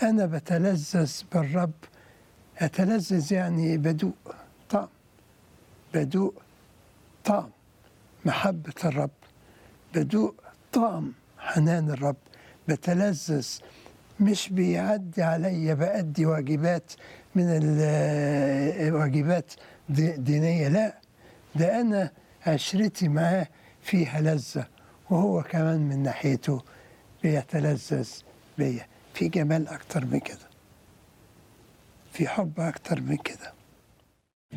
أنا بتلذذ بالرب أتلذذ يعني بدوق طعم بدوق طعم محبة الرب بدوق طعم حنان الرب بتلذذ مش بيعدي عليا بأدي واجبات من الواجبات دينية لا ده أنا عشرتي معاه فيها لذة وهو كمان من ناحيته بيتلذذ بيا في جمال أكتر من كده في حب أكتر من كده